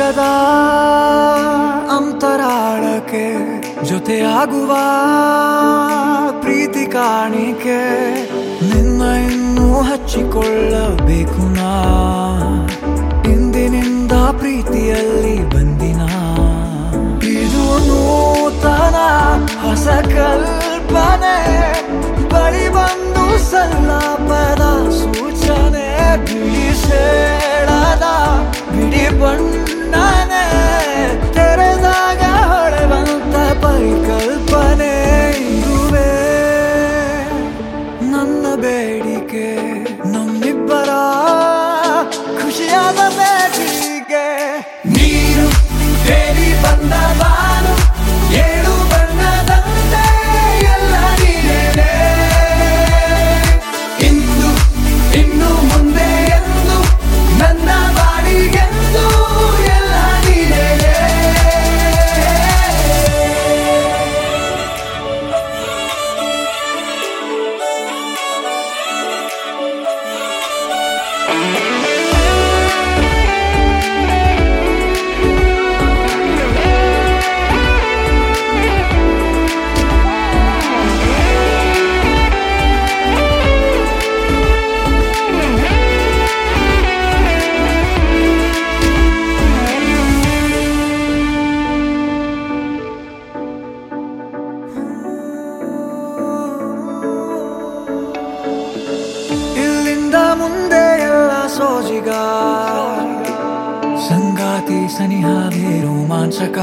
ಜಗದ ಅಂತರಾಳಕ್ಕೆ ಜೊತೆಯಾಗುವ ಪ್ರೀತಿ ಕಾಣಿಕೆ ನಿನ್ನ ಇನ್ನೂ ಹಚ್ಚಿಕೊಳ್ಳಬೇಕು ನಾ ಇಂದಿನಿಂದ ಪ್ರೀತಿಯಲ್ಲಿ ಬಂದಿನ ಇದು ನೂತನ ಹೊಸ ಕಲ್ಪನೆ ಬಳಿ ಬಂದು ಸಲ್ಲಾಪದ ಸೂಚನೆ ಬಿಳಿ ಸೇಳದ ಬಿಡಿ ಬಣ್ಣನೆ ತೆರೆದಾಗ ಹೊಳೆವಂತ ಪರಿಕಲ್ಪನೆ ಇದುವೇ ನನ್ನ ಬೇಡಿಕೆ ನಮ್ಮಿಬ್ಬರ ಖುಷಿಯಾದ ಬೇಡಿಕೆ ನೀರು ತೇಲಿ ಬಂದ ಬಾನು ಏಳು ಬಣ್ಣದಂತೆ ಎಲ್ಲ ನೀನೇನೆ ಇಂದು ಇನ್ನು ಮುಂದೆ ಎಂದು ನನ್ನ ಬಾಡಿಗೆಂದು ಎಲ್ಲ ನೀನೇನೆ ಇಲ್ಲಿಂದ ಮುಂದೆ ಎಲ್ಲ ಸೋಜಿಗ ಸಂಗಾತಿ ಸನಿಹಾಗೆ ರೋಮಾಂಚಕ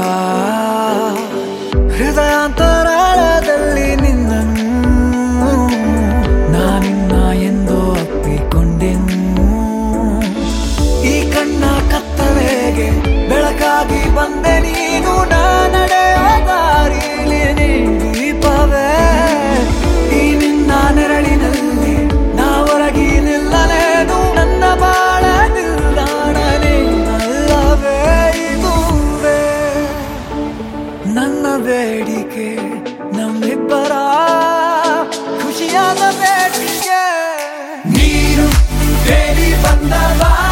ಹೃದಯಾಂತರಾಳದಲ್ಲಿ ನಿನ್ನನ್ನು ನಾನಿನ್ನ ಎಂದೋ ಅಪ್ಪಿಕೊಂಡೆನು ಈ ಕಣ್ಣ ಕತ್ತಲೆಗೆ ಬೆಳಕಾಗಿ ಬಂದೆ ನೀನು ನಾ ನಡೆಯೋ ದಾರಿಲಿ ನೀ ದೀಪವೇ ಈ ನಿನ್ನ ನೆರಳಿನಲ್ಲಿ ನಾ ಹೊರಗಿ ನಿಲ್ಲಲೇನು ನನ್ನ ಬಾಳ ನಿಲ್ದಾಣ ನೀನಲ್ಲವೇ ಇದುವೇ ನನ್ನ ಬೇಡಿಕೆ ನಮ್ಮಿಬ್ಬರ ಖುಷಿಯಾದ ಬೇಡಿಕೆ ನೀರು ತೇಲಿ ಬಂದ ಬಾ